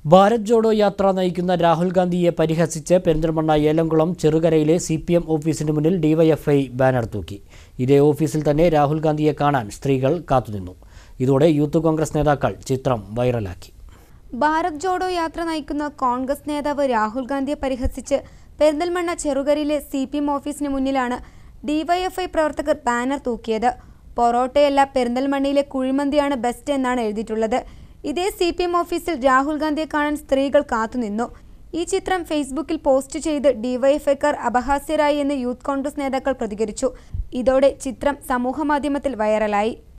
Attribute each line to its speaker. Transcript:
Speaker 1: ഭാരത് ജോഡോ യാത്ര നയിക്കുന്ന രാഹുൽ ഗാന്ധിയെ പരിഹസിച്ച് പെരിന്തൽമണ്ണ ഏലംകുളം ചെറുകരയിലെ സി പി എം ഓഫീസിന് മുന്നിൽ ഡിവൈഎഫ്ഐ ബാനർ തൂക്കി ഇതേ ഓഫീസിൽ തന്നെ രാഹുൽ ഗാന്ധിയെ കാണാൻ സ്ത്രീകൾ കാത്തുനിന്നു ഇതോടെ യൂത്ത് കോൺഗ്രസ് നേതാക്കൾ ചിത്രം വൈറലാക്കി
Speaker 2: ഭാരത് ജോഡോ യാത്ര നയിക്കുന്ന കോൺഗ്രസ് നേതാവ് രാഹുൽ ഗാന്ധിയെ പരിഹസിച്ച് പെരിന്തൽമണ്ണ ചെറുകരിയിലെ സി പി എം ഓഫീസിന് മുന്നിലാണ് ഡിവൈഎഫ്ഐ പ്രവർത്തകർ ബാനർ തൂക്കിയത് പൊറോട്ടയല്ല പെരിന്തൽമണ്ണയിലെ കുഴിമന്തിയാണ് ബെസ്റ്റ് എന്നാണ് എഴുതിയിട്ടുള്ളത് ഇതേ സി പി എം ഓഫീസിൽ രാഹുൽ ഗാന്ധിയെ കാണാൻ സ്ത്രീകൾ കാത്തുനിന്നു ഈ ചിത്രം ഫേസ്ബുക്കിൽ പോസ്റ്റ് ചെയ്ത് ഡിവൈഎഫ്ഐക്കാർ അപഹാസ്യരായി എന്ന് യൂത്ത് കോൺഗ്രസ് നേതാക്കൾ പ്രതികരിച്ചു ഇതോടെ ചിത്രം സമൂഹമാധ്യമത്തിൽ വൈറലായി